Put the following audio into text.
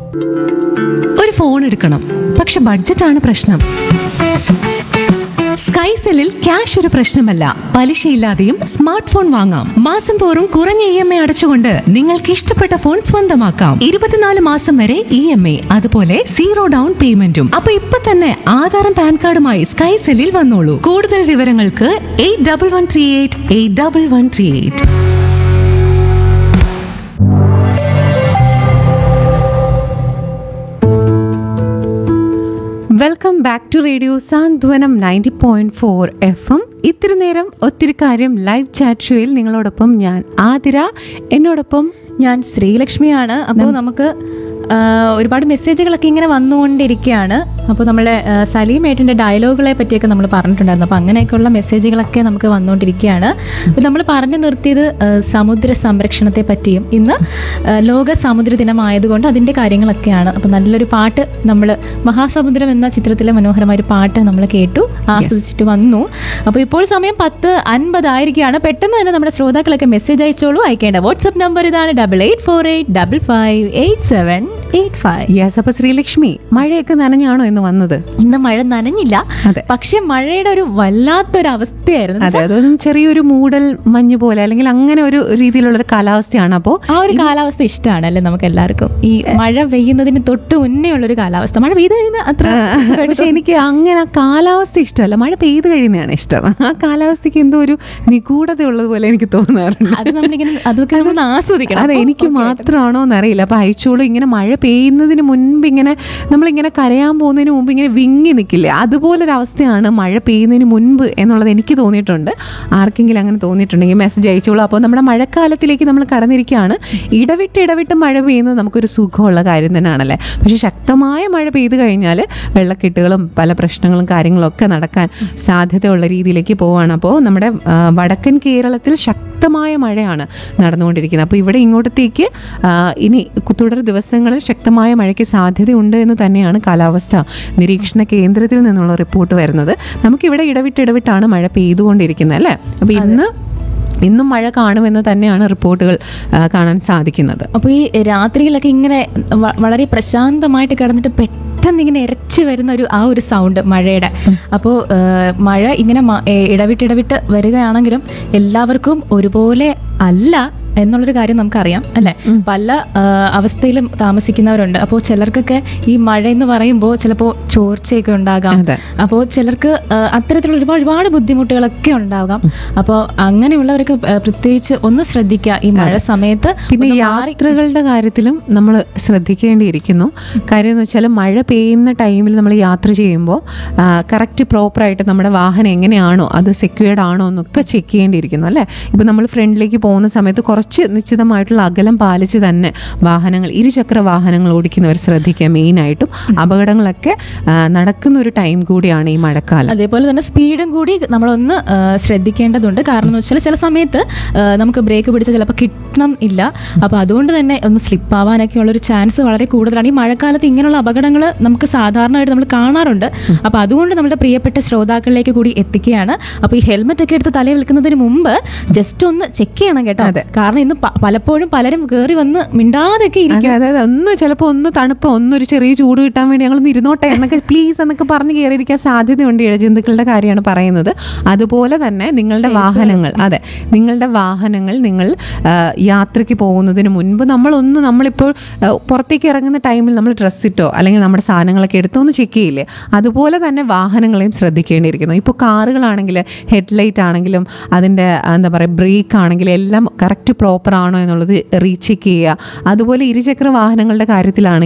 ഒരു ഫോൺ എടുക്കണം പക്ഷെ ബഡ്ജറ്റാണ് പ്രശ്നം സ്കൈസെല്ലിൽ ക്യാഷ് ഒരു പ്രശ്നമല്ല പലിശയില്ലാതെയും സ്മാർട്ട് ഫോൺ വാങ്ങാം മാസം തോറും കുറഞ്ഞ ഇ എം ഐ അടച്ചുകൊണ്ട് നിങ്ങൾക്ക് ഇഷ്ടപ്പെട്ട ഫോൺ സ്വന്തമാക്കാം ഇരുപത്തിനാല് മാസം വരെ ഇ എം ഐ അതുപോലെ സീറോ ഡൗൺ പേയ്മെന്റും അപ്പൊ ഇപ്പൊ തന്നെ ആധാറും പാൻ കാർഡുമായി സ്കൈസെല്ലിൽ വന്നോളൂ കൂടുതൽ വിവരങ്ങൾക്ക് eight double one three eight eight double one three eight welcome back to radio Santhwanam ninety point four F M ഇത്തിരി നേരം ഒത്തിരി കാര്യം ലൈവ് ചാറ്റ് ഷോയിൽ നിങ്ങളോടൊപ്പം ഞാൻ ആതിര എന്നോടൊപ്പം ഞാൻ ശ്രീലക്ഷ്മിയാണ് അപ്പോൾ നമുക്ക് ആ, ഒരുപാട് മെസ്സേജുകളൊക്കെ ഇങ്ങനെ വന്നുകൊണ്ടിരിക്കുകയാണ് അപ്പോൾ നമ്മളെ ആ, സലീം ഏട്ടൻ്റെ ഡയലോഗുകളെ പറ്റിയൊക്കെ നമ്മൾ പറഞ്ഞിട്ടുണ്ടായിരുന്നു അപ്പോൾ അങ്ങനെയൊക്കെയുള്ള മെസ്സേജുകളൊക്കെ നമുക്ക് വന്നുകൊണ്ടിരിക്കുകയാണ് അപ്പോൾ നമ്മൾ പറഞ്ഞു നിർത്തിയത് ആ, സമുദ്ര സംരക്ഷണത്തെ പറ്റിയും ഇന്ന് ആ, ലോക സമുദ്ര ദിനമായതുകൊണ്ട് അതിൻ്റെ കാര്യങ്ങളൊക്കെയാണ് അപ്പോൾ നല്ലൊരു പാട്ട് നമ്മൾ മഹാസമുദ്രം എന്ന ചിത്രത്തിലെ മനോഹരമായ ഒരു പാട്ട് നമ്മൾ കേട്ടു ആസ്വദിച്ചിട്ട് വന്നു അപ്പോൾ ഇപ്പോൾ സമയം പത്ത് അൻപതായിരിക്കുകയാണ് പെട്ടെന്ന് തന്നെ നമ്മുടെ ശ്രോതാക്കളൊക്കെ മെസ്സേജ് അയച്ചോളൂ അയക്കേണ്ട വാട്സപ്പ് നമ്പർ ഇതാണ് double eight four eight double five eight seven eight five yes അപ്പൊ ശ്രീലക്ഷ്മി മഴയൊക്കെ നനഞ്ഞാണോ ഇന്ന് വന്നത് ഇന്ന് മഴ നനഞ്ഞില്ല അതെ. പക്ഷെ മഴയുടെ ഒരു വല്ലാത്തൊരു അവസ്ഥയായിരുന്നു അതെ അതൊന്നും ചെറിയൊരു മൂടൽ മഞ്ഞ് പോലെ അല്ലെങ്കിൽ അങ്ങനെ ഒരു രീതിയിലുള്ള ഒരു കാലാവസ്ഥയാണ് അപ്പോൾ ആ ഒരു കാലാവസ്ഥ ഇഷ്ടമാണ് അല്ലേ നമുക്ക് എല്ലാവർക്കും ഈ മഴ പെയ്യുന്നതിന് തൊട്ട് മുന്നേ ഉള്ള ഒരു കാലാവസ്ഥ മഴ പെയ്തു കഴിഞ്ഞാൽ അത്ര പക്ഷെ എനിക്ക് അങ്ങനെ ആ കാലാവസ്ഥ ഇഷ്ടമല്ല മഴ പെയ്ത് കഴിയുന്നതാണ് ഇഷ്ടം ആ കാലാവസ്ഥയ്ക്ക് എന്തോ ഒരു നിഗൂഢത ഉള്ളതുപോലെ എനിക്ക് തോന്നാറുണ്ട് അത് നമ്മളിങ്ങനെ അതൊക്കെ നമ്മൾ ആസ്വദിക്കണം അത് എനിക്ക് മാത്രമാണോ എന്നറിയില്ല അപ്പൊ അയച്ചോളൂ ഇങ്ങനെ മഴ പെയ്യുന്നതിന് മുൻപ് ഇങ്ങനെ നമ്മളിങ്ങനെ കരയാൻ പോകുന്നതിന് മുമ്പ് ഇങ്ങനെ വിങ്ങി നിൽക്കില്ലേ അതുപോലൊരു അവസ്ഥയാണ് മഴ പെയ്യുന്നതിന് മുൻപ് എന്നുള്ളത് എനിക്ക് തോന്നിയിട്ടുണ്ട് ആർക്കെങ്കിലും അങ്ങനെ തോന്നിയിട്ടുണ്ടെങ്കിൽ മെസ്സേജ് അയച്ചോളൂ അപ്പോൾ നമ്മുടെ മഴക്കാലത്തിലേക്ക് നമ്മൾ കടന്നിരിക്കുകയാണ് ഇടവിട്ട് ഇടവിട്ട് മഴ പെയ്യുന്നത് നമുക്കൊരു സുഖമുള്ള കാര്യം തന്നെയാണല്ലേ പക്ഷെ ശക്തമായ മഴ പെയ്തു കഴിഞ്ഞാൽ വെള്ളക്കെട്ടുകളും പല പ്രശ്നങ്ങളും കാര്യങ്ങളും ഒക്കെ നടക്കാൻ സാധ്യതയുള്ള രീതിയിലേക്ക് പോവാണ് അപ്പോൾ നമ്മുടെ ആ, വടക്കൻ കേരളത്തിൽ ശക്തമായ മഴയാണ് നടന്നുകൊണ്ടിരിക്കുന്നത് അപ്പോൾ ഇവിടെ ഇങ്ങോട്ടത്തേക്ക് ആ, ഇനി തുടർ ദിവസങ്ങളിൽ ശക്തമായ മഴയ്ക്ക് സാധ്യതയുണ്ട് എന്ന് തന്നെയാണ് കാലാവസ്ഥ നിരീക്ഷണ കേന്ദ്രത്തിൽ നിന്നുള്ള റിപ്പോർട്ട് വരുന്നത് നമുക്കിവിടെ ഇടവിട്ട് ഇടവിട്ടാണ് മഴ പെയ്തുകൊണ്ടിരിക്കുന്നത് അല്ലേ അപ്പോൾ ഇന്ന് ഇന്നും മഴ കാണുമെന്ന് തന്നെയാണ് റിപ്പോർട്ടുകൾ ആ, കാണാൻ സാധിക്കുന്നത് അപ്പോൾ ഈ രാത്രിയിലൊക്കെ ഇങ്ങനെ വ- വളരെ പ്രശാന്തമായിട്ട് കിടന്നിട്ട് പെട്ടെന്ന് ഇങ്ങനെ ഇരച്ചു വരുന്ന ഒരു ആ ഒരു സൗണ്ട് മഴയുടെ അപ്പോൾ മഴ ഇങ്ങനെ മ- ഏ, ഇടവിട്ട് ഇടവിട്ട് വരികയാണെങ്കിലും എല്ലാവർക്കും ഒരുപോലെ അല്ല എന്നുള്ളൊരു കാര്യം നമുക്കറിയാം അല്ലേ പല ആ, അവസ്ഥയിലും താമസിക്കുന്നവരുണ്ട് അപ്പോൾ ചിലർക്കൊക്കെ ഈ മഴ എന്ന് പറയുമ്പോൾ ചിലപ്പോൾ ചോർച്ചയൊക്കെ ഉണ്ടാകാം അതെ. അപ്പോൾ ചിലർക്ക് ആ, അത്തരത്തിലുള്ള ഒരുപാട് ഒരുപാട് ബുദ്ധിമുട്ടുകളൊക്കെ ഉണ്ടാകാം അപ്പോൾ അങ്ങനെയുള്ളവർക്ക് ആ, പ്രത്യേകിച്ച് ഒന്ന് ശ്രദ്ധിക്കുക ഈ മഴ സമയത്ത് പിന്നെ ഒന്ന് മാറി- യാത്രകളുടെ കാര്യത്തിലും നമ്മൾ ശ്രദ്ധിക്കേണ്ടിയിരിക്കുന്നു കാര്യം എന്ന് വെച്ചാൽ മഴ പെയ്യുന്ന ടൈമിൽ നമ്മൾ യാത്ര ചെയ്യുമ്പോൾ കറക്റ്റ് പ്രോപ്പറായിട്ട് നമ്മുടെ വാഹനം എങ്ങനെയാണോ അത് സെക്യൂർഡ് ആണോ എന്നൊക്കെ ചെക്ക് ചെയ്യേണ്ടിയിരിക്കുന്നു അല്ലേ ഇപ്പം നമ്മൾ ഫ്രണ്ടിലേക്ക് പോകുന്ന സമയത്ത് കുറച്ച് നിശ്ചിതമായിട്ടുള്ള അകലം പാലിച്ച് തന്നെ വാഹനങ്ങൾ ഇരുചക്ര വാഹനങ്ങൾ ഓടിക്കുന്നവർ ശ്രദ്ധിക്കുക മെയിനായിട്ടും അപകടങ്ങളൊക്കെ ആ, നടക്കുന്ന ഒരു ടൈം കൂടിയാണ് ഈ മഴക്കാലം അതേപോലെ തന്നെ സ്പീഡും കൂടി നമ്മളൊന്ന് ആ, ശ്രദ്ധിക്കേണ്ടതുണ്ട് കാരണം എന്ന് വെച്ചാൽ ചില സമയത്ത് ആ, നമുക്ക് ബ്രേക്ക് പിടിച്ചാൽ ചിലപ്പോൾ കിട്ടണം ഇല്ല അപ്പോൾ അതുകൊണ്ട് തന്നെ ഒന്ന് സ്ലിപ്പ് ആവാനൊക്കെ ഉള്ളൊരു ചാൻസ് വളരെ കൂടുതലാണ് ഈ മഴക്കാലത്ത് ഇങ്ങനെയുള്ള അപകടങ്ങൾ നമുക്ക് സാധാരണയായിട്ട് നമ്മൾ കാണാറുണ്ട് അപ്പോൾ അതുകൊണ്ട് നമ്മുടെ പ്രിയപ്പെട്ട ശ്രോതാക്കളിലേക്ക് കൂടി എത്തിക്കുകയാണ് അപ്പോൾ ഈ ഹെൽമെറ്റ് ഒക്കെ എടുത്ത് തലയിൽ വെക്കുന്നതിന് മുമ്പ് ജസ്റ്റ് ഒന്ന് ചെക്ക് ചെയ്യണം കേട്ടോ കാരണം ഇന്ന് പ- പലപ്പോഴും പലരും കയറി വന്ന് മിണ്ടാതൊക്കെ ഇരിക്കും അതെ അതെ ഒന്ന് ചിലപ്പോൾ ഒന്ന് തണുപ്പ് ഒന്നൊരു ചെറിയ ചൂട് കിട്ടാൻ വേണ്ടി ഞങ്ങളൊന്ന് ഇരുന്നോട്ടെ എന്നൊക്കെ പ്ലീസ് എന്നൊക്കെ പറഞ്ഞ് കയറിയിരിക്കാൻ സാധ്യതയുണ്ട് ഇഴജന്തുക്കളുടെ കാര്യമാണ് പറയുന്നത് അതുപോലെ തന്നെ നിങ്ങളുടെ വാഹനങ്ങൾ അതെ നിങ്ങളുടെ വാഹനങ്ങൾ നിങ്ങൾ ആ, യാത്രയ്ക്ക് പോകുന്നതിന് മുൻപ് നമ്മളൊന്ന് നമ്മളിപ്പോൾ ആ, പുറത്തേക്ക് ഇറങ്ങുന്ന ടൈമിൽ നമ്മൾ ഡ്രസ്സ് ഇട്ടോ അല്ലെങ്കിൽ നമ്മുടെ സാധനങ്ങളൊക്കെ എടുത്തോ ഒന്ന് ചെക്ക് ചെയ്യില്ലേ അതുപോലെ തന്നെ വാഹനങ്ങളെയും ശ്രദ്ധിക്കേണ്ടിയിരിക്കുന്നു ഇപ്പോൾ കാറുകളാണെങ്കിൽ ഹെഡ്ലൈറ്റ് ആണെങ്കിലും അതിൻ്റെ എന്താ പറയുക ബ്രേക്ക് ആണെങ്കിലും എല്ലാം കറക്റ്റ് പ്രോപ്പർ ആണോ എന്നുള്ളത് റീചെക്ക് ചെയ്യുക അതുപോലെ ഇരുചക്ര വാഹനങ്ങളുടെ കാര്യത്തിലാണ്